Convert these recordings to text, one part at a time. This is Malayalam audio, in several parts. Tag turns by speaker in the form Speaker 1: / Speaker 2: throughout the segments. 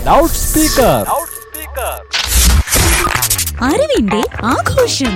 Speaker 1: ലൗഡ് സ്പീക്കർ
Speaker 2: അറിവിന്റെ ആഘോഷം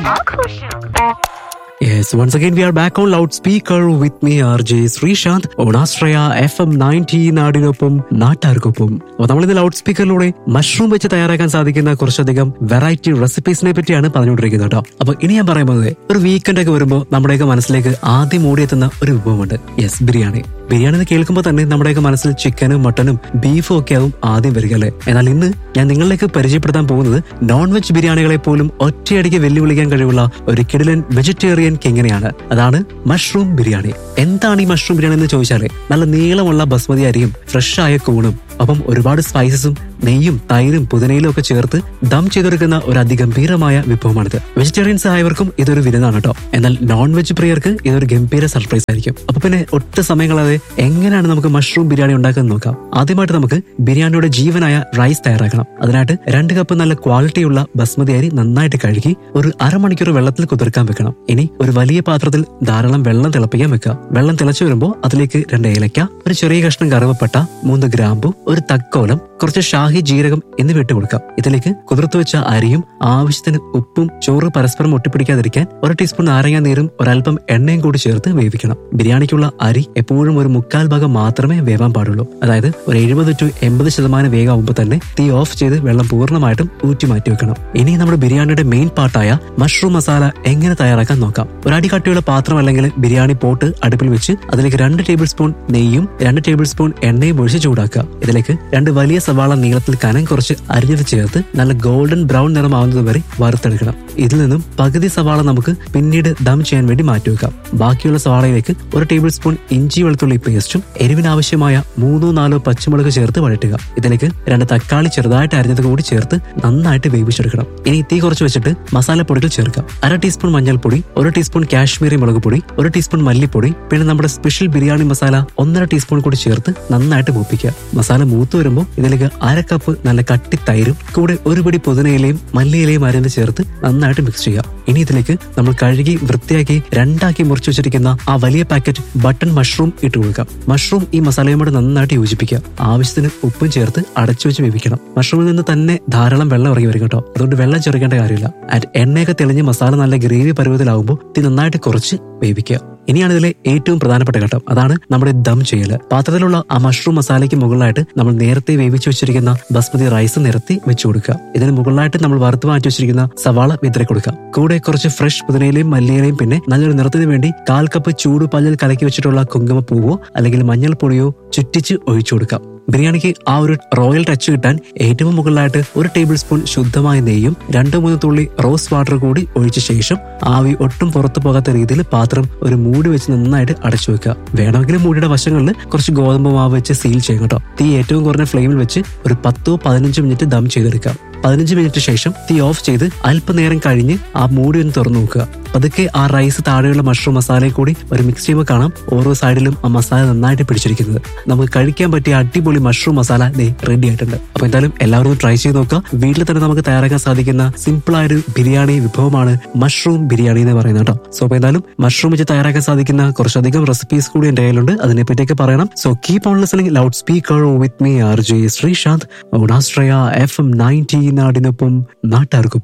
Speaker 3: Yes, once again we are back on loudspeaker with me RJ Sreesanth ഓണാശ്രയ എഫ് എം നയൻറ്റി നാടിനൊപ്പം നാട്ടാർക്കൊപ്പം അപ്പൊ നമ്മൾ ഇന്ന് ലൗഡ് സ്പീക്കറിലൂടെ മഷ്റൂം വെച്ച് തയ്യാറാക്കാൻ സാധിക്കുന്ന കുറച്ചധികം വെറൈറ്റി റെസിപ്പീസിനെ പറ്റിയാണ് പറഞ്ഞുകൊണ്ടിരിക്കുന്നത് കേട്ടോ അപ്പൊ ഇനി ഞാൻ പറയാൻ പോകുന്നത് ഒരു വീക്കെൻഡ് ഒക്കെ വരുമ്പോൾ നമ്മുടെയൊക്കെ മനസ്സിലേക്ക് ആദ്യം ഓടിയെത്തുന്ന ഒരു വിഭവമുണ്ട് യെസ് ബിരിയാണി ബിരിയാണി എന്ന് കേൾക്കുമ്പോൾ തന്നെ നമ്മുടെയൊക്കെ മനസ്സിൽ ചിക്കനും മട്ടനും ബീഫും ഒക്കെ ആവും ആദ്യം വരിക അല്ലേ എന്നാൽ ഇന്ന് ഞാൻ നിങ്ങളിലേക്ക് പരിചയപ്പെടുത്താൻ പോകുന്നത് നോൺ വെജ് ബിരിയാണികളെ പോലും ഒറ്റയടിക്ക് വെല്ലുവിളിക്കാൻ കഴിവുള്ള ഒരു കിടിലൻ വെജിറ്റേറിയൻ കിങ്ങിനെയാണ് അതാണ് മഷ്റൂം ബിരിയാണി എന്താണ് ഈ മഷ്റൂം ബിരിയാണി എന്ന് ചോദിച്ചാലേ നല്ല നീളമുള്ള ബസ്മതി അരിയും ഫ്രഷ് ആയ കൂണും ഒപ്പം ഒരുപാട് സ്പൈസസും നെയ്യും തൈരും പുതിനയിലും ഒക്കെ ചേർത്ത് ദം ചെയ്തെടുക്കുന്ന ഒരു അതിഗംഭീരമായ വിഭവമാണിത് വെജിറ്റേറിയൻസ് ആയവർക്കും ഇതൊരു വിരുന്നാണ് കേട്ടോ എന്നാൽ നോൺ വെജ് പ്രിയർക്ക് ഇതൊരു ഗംഭീര സർപ്രൈസ് ആയിരിക്കും അപ്പൊ പിന്നെ ഒട്ടും സമയം കളയാതെ എങ്ങനെയാണ് നമുക്ക് മഷ്റൂം ബിരിയാണി ഉണ്ടാക്കുന്നത് നോക്കാം ആദ്യമായിട്ട് നമുക്ക് ബിരിയാണിയുടെ ജീവനായ റൈസ് തയ്യാറാക്കണം അതിനായിട്ട് രണ്ട് കപ്പ് നല്ല ക്വാളിറ്റിയുള്ള ബസ്മതി അരി നന്നായിട്ട് കഴുകി ഒരു അരമണിക്കൂർ വെള്ളത്തിൽ കുതിർക്കാൻ വെക്കണം ഇനി ഒരു വലിയ പാത്രത്തിൽ ധാരാളം വെള്ളം തിളപ്പിക്കാൻ വെക്കുക വെള്ളം തിളച്ചു വരുമ്പോൾ അതിലേക്ക് രണ്ട് ഏലക്ക ഒരു ചെറിയ കഷ്ണം കറുവപ്പട്ട മൂന്ന് ഗ്രാമ്പു ഒരു തക്കോലം കുറച്ച് ഷാഹി ജീരകം എന്നിവ ഇട്ട് കൊടുക്കാം ഇതിലേക്ക് കുതിർത്തു വെച്ച അരിയും ആവശ്യത്തിന് ഉപ്പും ചോറ് പരസ്പരം ഒട്ടിപ്പിടിക്കാതിരിക്കാൻ ഒരു ടീസ്പൂൺ നാരങ്ങ നീരും ഒരല്പം എണ്ണയും കൂടി ചേർത്ത് വേവിക്കണം ബിരിയാണിക്കുള്ള അരി എപ്പോഴും ഒരു മുക്കാൽ ഭാഗം മാത്രമേ വേവാൻ പാടുള്ളൂ അതായത് ഒരു എഴുപത് ടു എൺപത് ശതമാനം വേഗമാകുമ്പോൾ തന്നെ തീ ഓഫ് ചെയ്ത് വെള്ളം പൂർണ്ണമായിട്ടും ഊറ്റി മാറ്റി വെക്കണം ഇനി നമ്മുടെ ബിരിയാണിയുടെ മെയിൻ പാർട്ടായ മഷ്റൂം മസാല എങ്ങനെ തയ്യാറാക്കാൻ നോക്കാം ഒരടി കട്ടിയുള്ള പാത്രം അല്ലെങ്കിൽ ബിരിയാണി പോട്ട് അടുപ്പിൽ വെച്ച് അതിലേക്ക് രണ്ട് ടേബിൾ സ്പൂൺ നെയ്യും രണ്ട് ടേബിൾ സ്പൂൺ എണ്ണയും ഒഴിച്ച് ചൂടാക്കുക ഇതിലേക്ക് രണ്ട് വലിയ സവാള നീളത്തിൽ കനം കുറച്ച് അരിഞ്ഞത് ചേർത്ത് നല്ല ഗോൾഡൻ ബ്രൗൺ നിറമാവുന്നത് വരെ വറുത്തെടുക്കണം ഇതിൽ നിന്നും പകുതി സവാള നമുക്ക് പിന്നീട് ദം ചെയ്യാൻ വേണ്ടി മാറ്റിവെക്കാം ബാക്കിയുള്ള സവാളയിലേക്ക് ഒരു ടേബിൾ സ്പൂൺ ഇഞ്ചി വെളുത്തുള്ളി പേസ്റ്റും എരിവിനാവശ്യമായ മൂന്നോ നാലോ പച്ചമുളക് ചേർത്ത് വഴറ്റുക ഇതിലേക്ക് രണ്ട് തക്കാളി ചെറുതായിട്ട് അരിഞ്ഞത് കൂടി ചേർത്ത് നന്നായിട്ട് വേവിച്ചെടുക്കണം ഇനി തീ കുറച്ച് വെച്ചിട്ട് മസാലപ്പൊടികൾ ചേർക്കാം അര ടീസ്പൂൺ മഞ്ഞൾപ്പൊടി ഒരു ടീസ്പൂൺ കാശ്മീരി മുളക് പൊടി ഒരു ടീസ്പൂൺ മല്ലിപ്പൊടി പിന്നെ നമ്മുടെ സ്പെഷ്യൽ ബിരിയാണി മസാല ഒന്നര ടീസ്പൂൺ കൂടി ചേർത്ത് നന്നായിട്ട് മൂപ്പിക്കുക മസാല മൂത്ത് വരുമ്പോൾ ഇതിലേക്ക് അര കപ്പ് നല്ല കട്ടി തൈരും കൂടെ ഒരു പിടി പുതിനയിലയും മല്ലിയിലയും അരിഞ്ഞ് ചേർത്ത് നന്നായിട്ട് മിക്സ് ചെയ്യുക ഇനി ഇതിലേക്ക് നമ്മൾ കഴുകി വൃത്തിയാക്കി രണ്ടാക്കി മുറിച്ചു വെച്ചിരിക്കുന്ന ആ വലിയ പാക്കറ്റ് ബട്ടൺ മഷ്റൂം ഇട്ട് കൊടുക്കാം മഷ്റൂം ഈ മസാലയോട് നന്നായിട്ട് യോജിപ്പിക്കുക ആവശ്യത്തിന് ഉപ്പും ചേർത്ത് അടച്ചു വെച്ച് വേവിക്കണം മഷ്റൂമിൽ നിന്ന് തന്നെ ധാരാളം വെള്ളം ഇറങ്ങി വരും കേട്ടോ അതുകൊണ്ട് വെള്ളം ചേർക്കേണ്ട കാര്യമില്ല ആൻഡ് എണ്ണയൊക്കെ തെളിഞ്ഞ് മസാല നല്ല ഗ്രേവി പരുവത്തിലാവുമ്പോൾ തീ നന്നായിട്ട് കുറച്ച് വേവിക്കുക ഇനിയാണ് ഇതിലെ ഏറ്റവും പ്രധാനപ്പെട്ട ഘട്ടം അതാണ് നമ്മുടെ ദം ചെയ്യല് പാത്രത്തിലുള്ള ആ മഷ്റൂം മസാലയ്ക്ക് മുകളിലായിട്ട് നമ്മൾ നേരത്തെ വേവിച്ചു വെച്ചിരിക്കുന്ന ബസ്മതി റൈസ് നിരത്തി വെച്ചു കൊടുക്കുക ഇതിന് മുകളിലായിട്ട് നമ്മൾ വറുത്ത് മാറ്റി വെച്ചിരിക്കുന്ന സവാള വിതറി കൊടുക്കുക കൂടെ കുറച്ച് ഫ്രഷ് പുതിനയിലയും മല്ലിയിലയും പിന്നെ നല്ലൊരു നിറത്തിന് വേണ്ടി കാൽ കപ്പ് ചൂട് പല്ലിൽ കലക്കി വെച്ചിട്ടുള്ള കുങ്കുമപ്പൂവോ അല്ലെങ്കിൽ മഞ്ഞൾപ്പൊടിയോ ചുറ്റിച്ച് ഒഴിച്ചു കൊടുക്കാം ബിരിയാണിക്ക് ആ ഒരു റോയൽ ടച്ച് കിട്ടാൻ ഏറ്റവും മുകളിലായിട്ട് ഒരു ടേബിൾ സ്പൂൺ ശുദ്ധമായ നെയ്യും രണ്ടു മൂന്ന് തുള്ളി റോസ് വാട്ടർ കൂടി ഒഴിച്ച ശേഷം ആവി ഒട്ടും പുറത്തു പോകാത്ത രീതിയിൽ പാത്രം ഒരു മൂടി വെച്ച് നന്നായിട്ട് അടച്ചു വെക്കുക വേണമെങ്കിൽ മൂടിയുടെ വശങ്ങളിൽ കുറച്ച് ഗോതമ്പ് മാവ് വെച്ച് സീൽ ചെയ്യും കേട്ടോ തീ ഏറ്റവും കുറഞ്ഞ ഫ്ലെയിമിൽ വെച്ച് ഒരു പത്തോ പതിനഞ്ചോ മിനിറ്റ് ദം ചെയ്തെടുക്കാം പതിനഞ്ച് മിനിറ്റ് ശേഷം തീ ഓഫ് ചെയ്ത് അല്പനേരം കഴിഞ്ഞ് ആ മൂടി ഒന്ന് തുറന്നു നോക്കുക പതുക്കെ ആ റൈസ് താഴെയുള്ള മഷ്റൂം മസാലയിൽ കൂടി ഒരു മിക്സ് ചെയ്യുമ്പോൾ കാണാം ഓരോ സൈഡിലും ആ മസാല നന്നായിട്ട് പിടിച്ചിരിക്കുന്നത് നമുക്ക് കഴിക്കാൻ പറ്റിയ അടിപൊളി മഷ്റൂം മസാല ദേ റെഡി ആയിട്ടുണ്ട് അപ്പൊ എന്തായാലും എല്ലാവരും ഒന്ന് ട്രൈ ചെയ്ത് നോക്കുക വീട്ടിൽ തന്നെ നമുക്ക് തയ്യാറാക്കാൻ സാധിക്കുന്ന സിമ്പിൾ ആയ ഒരു ബിരിയാണി വിഭവമാണ് മഷ്റൂം ബിരിയാണി എന്ന് പറയുന്നത് കേട്ടോ സോ അപ്പൊ എന്തായാലും മഷ്റൂം വെച്ച് തയ്യാറാക്കാൻ സാധിക്കുന്ന കുറച്ചധികം റെസിപ്പീസ് കൂടി എന്റെ കയ്യിലുണ്ട് അതിനെ പറ്റിയൊക്കെ പറയണം so keep on listening loud speaker with me R J Sreesanth ഓണാശ്രയ എഫ് എം നയൻറ്റി നാടിനൊപ്പം നാട്ടാർക്കൊപ്പം